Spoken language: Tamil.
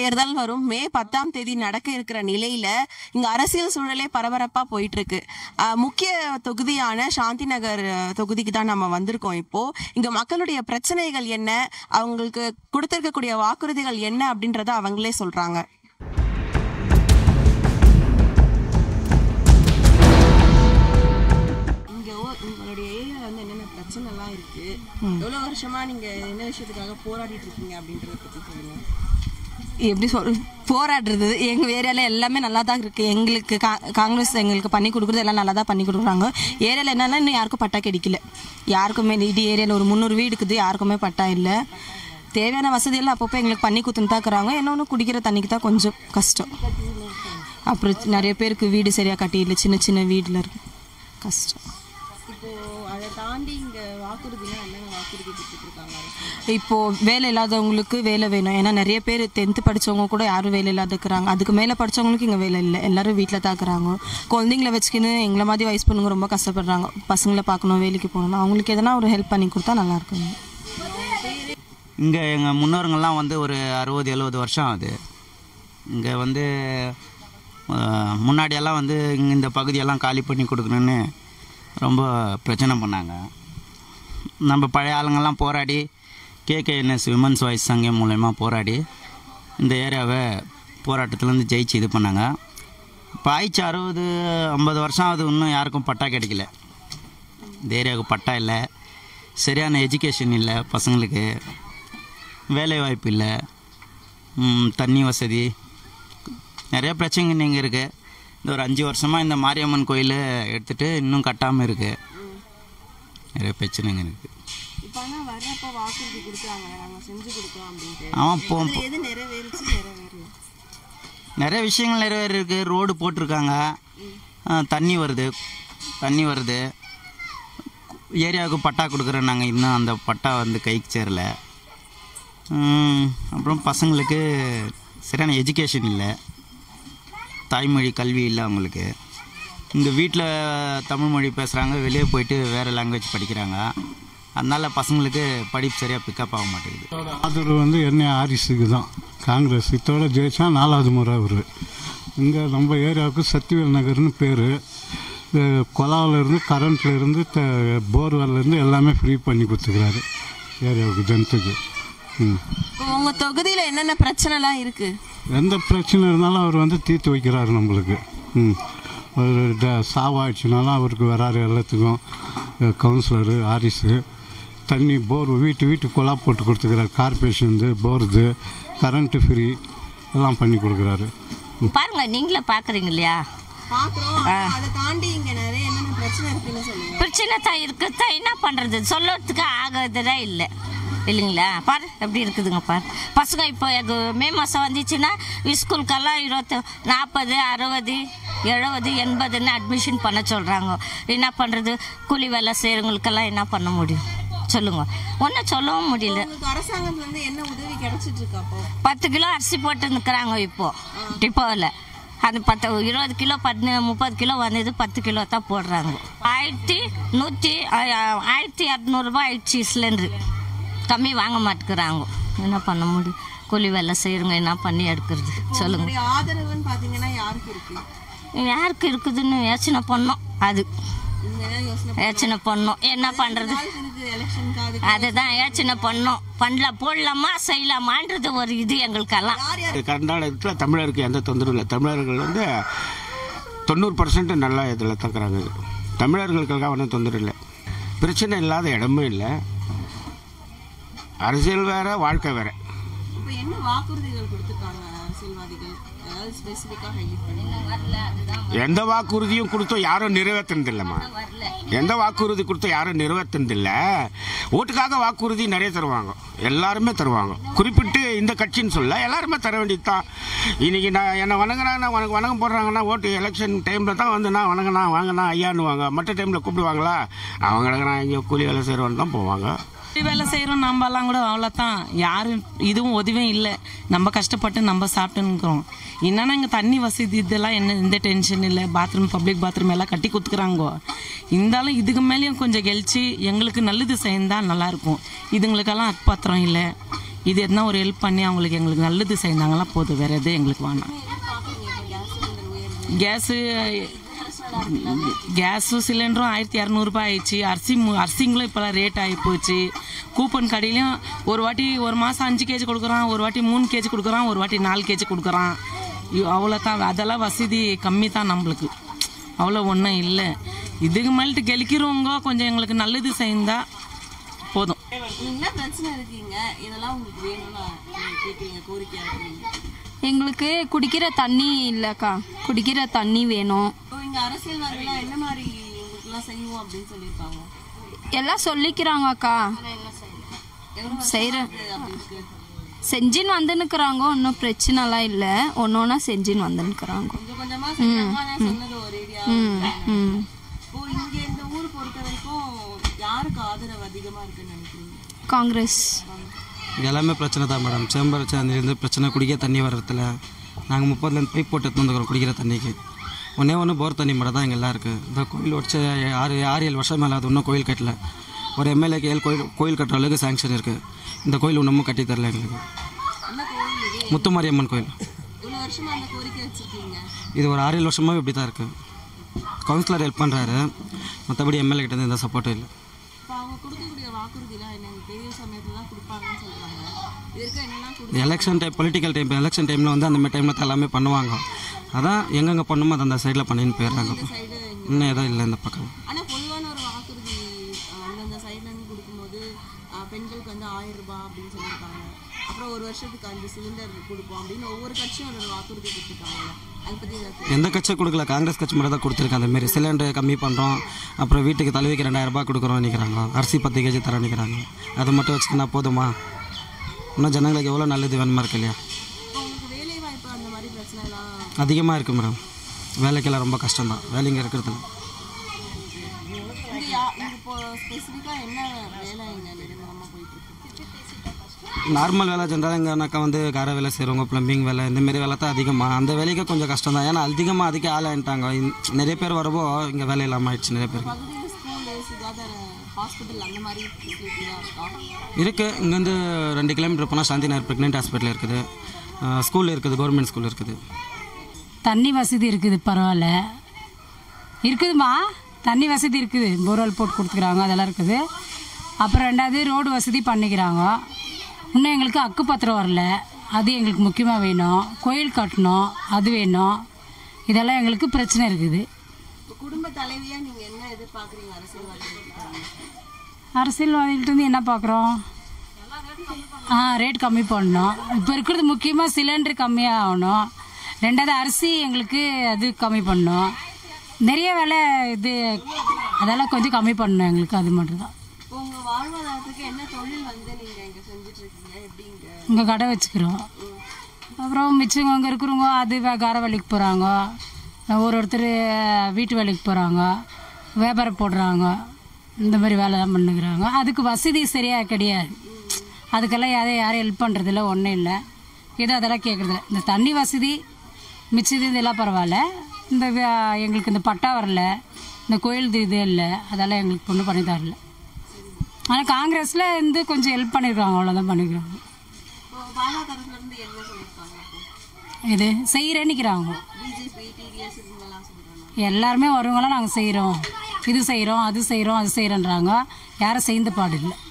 தேர்தல் வரும் மே பத்தாம் தேதி நடக்க இருக்கிற நிலையில இங்க அரசியல் சூழலே பரபரப்பா போயிட்டு இருக்கு அஹ், முக்கிய தொகுதியான சாந்தி நகர் அஹ், தொகுதிக்கு தான் நம்ம வந்திருக்கோம் இப்போ இங்க மக்களுடைய பிரச்சனைகள் என்ன அவங்களுக்கு கொடுத்திருக்கக்கூடிய வாக்குறுதிகள் என்ன அப்படின்றத அவங்களே சொல்றாங்க இங்க ஓ- உங்களுடைய ஏரியால வந்து என்னென்ன பிரச்சனை எல்லாம் இருக்கு எவ்வளவு வருஷமா நீங்க என்ன விஷயத்துக்காக போராடிட்டு இருக்கீங்க அப்படின்றத பத்தி சொல்லுங்க எப்படி சொல் போராடுறது எங்கள் ஏரியாவில் எல்லாமே நல்லா தான் இருக்குது எங்களுக்கு கா காங்கிரஸ் எங்களுக்கு பண்ணி கொடுக்குறது எல்லாம் நல்லா தான் பண்ணி கொடுக்குறாங்க ஏரியாவில் என்னன்னா இன்னும் யாருக்கும் பட்டா கிடைக்கல யாருக்குமே இடி ஏரியாவில் ஒரு முந்நூறு வீடு இருக்குது யாருக்குமே பட்டா இல்லை தேவையான வசதியெல்லாம் அப்பப்போ எங்களுக்கு பண்ணி கொடுத்துன்னு தான் இருக்கிறாங்க இன்னொன்று குடிக்கிற தண்ணிக்கு தான் கொஞ்சம் கஷ்டம் அப்புறம் நிறைய பேருக்கு வீடு சரியாக கட்டியில்லை சின்ன சின்ன வீட்டில் இருக்கு கஷ்டம் இப்போ அதை தாண்டி இங்க வாக்குறுதினா என்னென்ன வாக்குறுதி கொடுத்துட்டு இருக்காங்க அரசு? இப்போ வேலை இல்லாதவங்களுக்கு வேலை வேணும் ஏன்னா நிறைய பேர் டென்த்து படிச்சவங்க கூட யாரும் வேலை இல்லாத இருக்கிறாங்க அதுக்கு மேலே படிச்சவங்களுக்கு இங்கே வேலை இல்லை எல்லாரும் வீட்டில் தான் இருக்கிறாங்க குழந்தைங்கள வச்சுக்கின்னு எங்களை மாதிரி வயசு பொண்ணுங்க ரொம்ப கஷ்டப்படுறாங்க பசங்களை பார்க்கணும் வேலைக்கு போகணும் அவங்களுக்கு எதனா ஒரு ஹெல்ப் பண்ணி கொடுத்தா நல்லா இருக்கும் இங்கே எங்கள் முன்னோருங்கள்லாம் வந்து ஒரு அறுபது எழுபது வருஷம் ஆகுது இங்கே வந்து அஹ், முன்னாடியெல்லாம் வந்து இங்க இந்த பகுதியெல்லாம் காலி பண்ணி கொடுக்கணுன்னு ரொம்ப பிரச்சனை பண்ணாங்க நம்ம பழைய ஆளுங்கெல்லாம் போராடி கேகேஎன்எஸ் விமன்ஸ் வாய்ஸ் சங்கம் மூலயமா போராடி இந்த ஏரியாவை போராட்டத்துலேருந்து ஜெயிச்சு இது பண்ணாங்க இப்போ ஆயிடுச்சு அறுபது ஐம்பது வருஷம் ஆகுது இன்னும் யாருக்கும் பட்டா கிடைக்கல இந்த ஏரியாவுக்கு பட்டா இல்லை சரியான எஜுகேஷன் இல்லை பசங்களுக்கு வேலை வாய்ப்பு இல்லை ம், தண்ணி வசதி நிறைய பிரச்சனைங்க இங்கே இருக்குது இந்த ஒரு அஞ்சு வருஷமாக இந்த மாரியம்மன் கோயில் எடுத்துகிட்டு இன்னும் கட்டாமல் இருக்குது நிறைய பிரச்சனைங்க இருக்குது இப்போ ஆனா வர்றப்ப வாக்குறுதி கொடுக்குறாங்க நாங்க செஞ்சு கொடுக்குறோம் அப்படின்ட்டு அவன் போ அதுல எது நிறைவேறுச்சு நிறைவேறல நிறைய விஷயங்கள் நிறைவேறி இருக்குது ரோடு போட்டிருக்காங்க ஆ, தண்ணி வருது தண்ணி வருது ஏரியாவுக்கு பட்டா கொடுக்குறோம் நாங்கள் இன்னும் அந்த பட்டா வந்து கைக்கு சேரல ம், அப்புறம் பசங்களுக்கு சரியான எஜுகேஷன் இல்லை தாய்மொழி கல்வி இல்லை அவங்களுக்கு இங்கே வீட்டில் தமிழ் மொழி பேசுகிறாங்க வெளியே போயிட்டு வேறு லாங்குவேஜ் படிக்கிறாங்க அதனால் பசங்களுக்கு படிப்பு சரியாக பிக்கப் ஆக மாட்டேங்குது ஆதரவு வந்து என்ன ஆரிஸுக்கு தான் காங்கிரஸ் இத்தோட ஜெயிச்சா நாலாவது முறை அவர் இங்கே நம்ம ஏரியாவுக்கு சக்திவேல் நகர்னு பேர் இருந்து கரண்ட்ல இருந்து த borewell இருந்து எல்லாமே ஃப்ரீ பண்ணி கொடுத்துக்கிறாரு ஏரியாவுக்கு ஜனத்துக்கு ம் இப்போ உங்க தொகுதியில என்னென்ன பிரச்சனை எல்லாம் இருக்கு எந்த பிரச்சனை இருந்தாலும் அவர் வந்து தீர்த்து வைக்கிறாரு நம்மளுக்கு ம் ஒரு ட- சாவாயிடுச்சுனாலும் அவருக்கு வராரு எல்லாத்துக்கும் கவுன்சிலரு ஆரிஸு தண்ணி போர் வீட்டு வீட்டு குழா போட்டு கொடுத்துக்கிறாரு கார்பரேஷன் போர்து கரண்ட்டு ஃப்ரீ எல்லாம் பண்ணி கொடுக்குறாரு பாருங்க நீங்களே பாக்குறீங்க இல்லையா பாக்குறோம் அதை தாண்டி இங்க நிறைய என்னென்ன பிரச்சனை இருக்குன்னு சொல்லுங்க பிரச்சனை தான் இருக்குதான் என்ன பண்றது சொல்லறதுக்கு ஆகுறதுடா இல்லை இல்லைங்களா பாரு எப்படி இருக்குதுங்க பாரு பசங்க இப்போ எங்க மே மாதம் வந்துச்சுன்னா ஸ்கூலுக்கெல்லாம் இருபத்தி நாற்பது அறுபது எழுபது எண்பதுன்னு அட்மிஷன் பண்ண சொல்கிறாங்க என்ன பண்ணுறது கூலி வேலை செய்கிறவங்களுக்கெல்லாம் என்ன பண்ண முடியும் சொல்லுங்க ஒன்றும் சொல்லவும் முடியல உங்களுக்கு அரசாங்கத்துல இருந்து என்ன உதவி கிடைச்சிட்டு இருக்கு அப்போ பத்து கிலோ அரிசி போட்டு நிற்கிறாங்க இப்போ டிப்போவில் அது பத்து இருபது கிலோ பத்து முப்பது கிலோ வந்தது பத்து கிலோ தான் போடுறாங்க ஆயிரத்தி நூற்றி ஆயிரத்தி இரநூறுபா ஆயிடுச்சு சிலிண்டரு கம்மி வாங்க மாட்டேங்கிறாங்க என்ன பண்ண முடியும் கூலி வேலை செய்கிறவங்க என்ன பண்ணி எடுக்கிறது சொல்லுங்க உங்களுடைய ஆதரவுன்னு பாத்தீங்கன்னா யாருக்கு இருக்கு யாருக்கு இருக்குதுன்னு யோசனை பண்ணோம் அது நீங்க என்ன யோசனை யோசனை பண்ணோம் என்ன பண்ணுறது நாளுக்கு இருக்கு எலெக்ஷனுக்கு அதுக்கு அதுதான் யோசனை பண்ணோம் பண்ணல போடலாமா செய்யலாமான்றது ஒரு இது எங்களுக்கெல்லாம் கர்நாடகத்தில் தமிழருக்கு எந்த தொந்தரவும் இல்லை தமிழர்கள் வந்து தொண்ணூறு பர்சன்ட் நல்லா இதில் தக்குறாங்க தமிழர்களுக்காக ஒன்றும் தொந்தரவு இல்லை பிரச்சனை இல்லாத இடமே இல்லை அரசியல் வேற வாழ்க்கை வேற இப்போ என்ன வாக்குறுதிகள் கொடுத்துருக்காங்க அரசியல்வாதிகள் ஏதாவது ஸ்பெசிஃபிக்காக ஹைலைட் பண்ணுங்க எந்த வாக்குறுதியும் கொடுத்தோம் யாரும் நிறைவேற்றினதில்லைம்மா எந்த வாக்குறுதி கொடுத்தோம் யாரும் நிறைவேற்றினதில்லை ஓட்டுக்காக வாக்குறுதி நிறைய தருவாங்க எல்லாருமே தருவாங்க குறிப்பிட்டு இந்த கட்சின்னு சொல்ல எல்லாருமே தர வேண்டியது தான் இன்னைக்கு நான் என்னை வணங்குறாங்க உனக்கு வணக்கம் போடுறாங்கன்னா ஓட்டு எலெக்ஷன் டைமில் தான் வந்து நான் வணங்கினா வாங்கினா ஐயான்னுவாங்க மற்ற டைமில் கூப்பிடுவாங்களா அவங்க நான் இங்கே கூலி வேலை செய்கிறவன் தான் போவாங்க கூலி வேலை செய்கிறோம் நம்மலாம் கூட அவ்வளோதான் யாரும் இதுவும் உதவியும் இல்லை நம்ம கஷ்டப்பட்டு நம்ம சாப்பிட்டுன்னுக்குறோம் என்னன்னா இங்கே தண்ணி வசதி இதெல்லாம் என்ன எந்த டென்ஷன் இல்லை பாத்ரூம் பப்ளிக் பாத்ரூம் எல்லாம் கட்டி கொடுத்துக்குறாங்கோ இருந்தாலும் இதுக்கு மேலேயும் கொஞ்சம் கெழிச்சு எங்களுக்கு நல்லது செய்ந்தால் நல்லாயிருக்கும் இதுங்களுக்கெல்லாம் அக்பாத்திரம் இல்லை இது எதனா ஒரு ஹெல்ப் பண்ணி அவங்களுக்கு எங்களுக்கு நல்லது செய்தாங்களா போதும் வேறு எதுவும் எங்களுக்கு வேணாம் கேஸு கேஸும் சிலிண்டரும் ஆயிரத்தி இரநூறுபா ஆயிடுச்சு அரிசி மு- அரிசிங்களும் இப்போலாம் ரேட் ஆகி போச்சு கூப்பன் கடையிலையும் ஒரு வாட்டி ஒரு மாதம் அஞ்சு கேஜி கொடுக்குறான் ஒரு வாட்டி மூணு கேஜி கொடுக்குறான் ஒரு வாட்டி நாலு கேஜி கொடுக்குறான் அவ்வளோ தான் அதெல்லாம் வசதி கம்மி தான் நம்மளுக்கு அவ்வளோ ஒன்றும் இல்லை இதுக்கு மேலிட்டு கெளிக்கிறவங்க கொஞ்சம் எங்களுக்கு நல்லது செய்தா போதும் என்ன பிரச்சனை இருக்கீங்க இதெல்லாம் உங்களுக்கு வேணும்னு கேட்குறீங்க கோரிக்கையா இருக்கீங்க எங்களுக்கு குடிக்கிற தண்ணி இல்லைக்கா குடிக்கிற தண்ணி வேணும் இப்போ இங்க அரசியல்வாதிகள்லாம் என்ன மாதிரி உங்களுக்குலாம் செய்வோம் அப்படின்னு சொல்லியிருக்காங்க எல்லாம் சொல்லிக்கிறாங்கக்கா செய்கிற செஞ்சின்னு வந்துன்னுக்குறாங்க ஒன்றும் பிரச்சனைலாம் இல்லை ஒன்று ஒன்றா செஞ்சின்னு வந்துன்னுக்குறாங்க கொஞ்சம் கொஞ்சமா செய்யறாங்க ஆனா சொன்னது ஒரேடியா ம் ம் இப்போ இங்க இந்த ஊர் பொறுத்த வரைக்கும் யாருக்கு ஆதரவு அதிகமா இருக்குன்னு நினைக்கிறீங்க காங்கிரஸ் இது எல்லாமே பிரச்சனை தான் மேடம் சேம்பர் சாந்திலேருந்து பிரச்சனை குடிக்க தண்ணி வர்றதுல நாங்கள் முப்பதுலேருந்து பைப் போட்டு எடுத்து வந்துக்கிறோம் குடிக்கிற தண்ணிக்கு ஒன்றே ஒன்று போர் தண்ணி மட்டும் தான் இங்கே எல்லாம் இருக்குது இந்த கோயில் வச்சு ஆறு ஆறு ஏழு வருஷம் மேலே அது இன்னும் கோயில் கட்டல ஒரு எம்எல்ஏக்கு ஏழு கோயில் கோயில் கட்டுற அளவுக்கு சாங்ஷன் இருக்குது இந்த கோயில் இன்னமும் கட்டி தரல எங்களுக்கு முத்துமாரியம்மன் கோயில் இவ்வளவு வருஷமா அந்த கோரிக்கை வச்சிருக்கீங்க இது ஒரு ஆறு ஏழு வருஷமாகவே இப்படி தான் இருக்குது கவுன்சிலர் ஹெல்ப் பண்ணுறாரு மற்றபடி எம்எல்ஏ கிட்ட இருந்து எந்த சப்போர்ட்டும் இல்லை இப்போ அவங்க கொடுக்கக்கூடிய வாக்குறுதிலாம் என்ன பெரிய சமயத்துல தான் கொடுப்பாங்கன்னு சொல்றாங்க இதற்கு என்னெல்லாம் கொடு இந்த election time political time election டைமில் வந்து அந்த மாதிரி டைமில் தான் எல்லாமே பண்ணுவாங்க அதான் எங்கெங்கே பண்ணுமோ அது அந்த சைடில் பண்ணின்னு போயிடுறாங்க இன்னும் எதுவும் இல்லை இந்த பக்கம் ஆனா பொதுவான ஒரு வாக்குறுதி அஹ், அந்தந்த சைட்ல இருந்து கொடுக்கும்போது அஹ், பெண்களுக்கு வந்து ஆயிரம் ரூபாய் அப்படின்னு சொல்லியிருக்காங்க அப்புறம் ஒரு வருஷத்துக்கு அஞ்சு சிலிண்டர் கொடுப்போம் அப்படின்னு ஒவ்வொரு கட்சியும் ஒரு வாக்குறுதி கொடுத்துருக்காங்கல்ல அதை பத்தி ஏதாவது எந்த கட்சியும் கொடுக்கல காங்கிரஸ் கட்சி மட்டும் தான் கொடுத்துருக்காங்க அந்த மாரி சிலிண்டர் கம்மி பண்ணுறோம் அப்புறம் வீட்டுக்கு தலைவிக்கு ரெண்டாயிரம் ரூபாய் கொடுக்குறோம் நிற்கிறாங்க அரிசி பத்து கேஜி தர நிற்கிறாங்க அதை மட்டும் வச்சுக்கினா போதுமா இன்னும் ஜனங்களுக்கு எவ்வளோ நல்லது வேணுமா இருக்கு இல்லையா இப்போ உங்களுக்கு வேலை வாய்ப்பு அந்த மாதிரி பிரச்சனை எல்லாம் அதிகமாக இருக்குது மேடம் வேலைக்கெல்லாம் ரொம்ப கஷ்டம்தான் வேலைங்க இருக்கிறதுல இங்க யா இங்க இப்போ ஸ்பெசிஃபிக்கா என்ன வேலை இங்க நிரந்தரமா போயிட்டு இருக்கு நார்மல் வேலை ஜென்ரலாக எங்கன்னாக்கா வந்து கார வேலை செய்கிறவங்க ப்ளம்பிங் வேலை இந்த மாதிரி வேலை தான் அதிகமாக அந்த வேலைக்கு கொஞ்சம் கஷ்டம் தான் ஏன்னா அதிகமாக அதுக்கே ஆள் ஆயிட்டாங்க இந்த- நிறைய பேர் வரப்போ இங்கே வேலை இல்லாமல் ஆயிடுச்சு நிறைய பேருக்கு பகுதியில் ஸ்கூலு சுகாதார ஹாஸ்பிட்டல் அந்த மாதிரி ஃபெசிலிட்டி தான் இருக்கா இருக்குது இங்கேருந்து ரெண்டு கிலோமீட்டர் போனால் சாந்தி நகர் ப்ரெக்னென்ட் ஹாஸ்பிட்டல் இருக்குது ஸ்கூல் இருக்குது கவர்மெண்ட் ஸ்கூல் இருக்குது தண்ணி வசதி இருக்குது பரவாயில்ல இருக்குதுமா தண்ணி வசதி இருக்குது போர்வெல் போட்டு கொடுத்துக்கிறாங்க அதெல்லாம் இருக்குது அப்புறம் ரெண்டாவது ரோடு வசதி பண்ணிக்கிறாங்க இன்னும் எங்களுக்கு அக்கு பத்திரம் வரல அது எங்களுக்கு முக்கியமாக வேணும் கோயில் கட்டணும் அது வேணும் இதெல்லாம் எங்களுக்கு பிரச்சனை இருக்குது இப்போ குடும்ப தலைவியா நீங்க என்ன எதிர்பார்க்குறீங்க அரசியல்வாதிகள் அரசியல்வாதிகிட்டேருந்து என்ன பார்க்குறோம் ஆ ரேட் கம்மி பண்ணணும் இப்போ இருக்கிறது முக்கியமாக சிலிண்டர் கம்மியாக ஆகணும் ரெண்டாவது அரிசி எங்களுக்கு அது கம்மி பண்ணணும் நிறைய வேலை இது அதெல்லாம் கொஞ்சம் கம்மி பண்ணணும் எங்களுக்கு அது மட்டும்தான் இப்போ உங்க வாழ்வாதாரத்துக்கு என்ன தொழில் வந்து நீங்க இங்க செஞ்சுட்டு இருக்கீங்க எப்படி இங்க இங்கே கடை வச்சுக்கிறோம் அப்புறம் மிச்சவங்க அங்கே இருக்கிறவங்க அது வே- கார வேலைக்கு போகிறாங்க ஒரு ஒருத்தர் வீட்டு வேலைக்கு போகிறாங்க வியாபாரம் போடுறாங்க இந்த மாதிரி வேலை தான் பண்ணுகிறாங்க அதுக்கு வசதி சரியாக கிடையாது அதுக்கெல்லாம் யாரையும் யாரும் ஹெல்ப் பண்ணுறதில்ல ஒன்றும் இல்லை ஏதோ அதெல்லாம் கேட்குறதில்ல இந்த தண்ணி வசதி மிச்சது இதெல்லாம் பரவாயில்ல இந்த வே- எங்களுக்கு இந்த பட்டா வரல இந்த கோயில் இது இது இல்லை அதெல்லாம் எங்களுக்கு ஒன்றும் பண்ணி தரல ஆனால் காங்கிரஸில் இருந்து கொஞ்சம் ஹெல்ப் பண்ணியிருக்காங்க அவ்வளோதான் பண்ணியிருக்காங்க இப்போ பாஜக தரப்புல இருந்து என்ன சொல்லியிருக்காங்க அப்போ இது செய்கிறேன்னுக்கிறாங்க பிஜேபி டிடிஎஸ் இவங்கெல்லாம் சொல்றாங்க எல்லாருமே வருவங்களாம் நாங்கள் செய்கிறோம் இது செய்கிறோம் அது செய்கிறோம் அது செய்கிறோன்றாங்க யாரும் செய்த பாடு இல்லை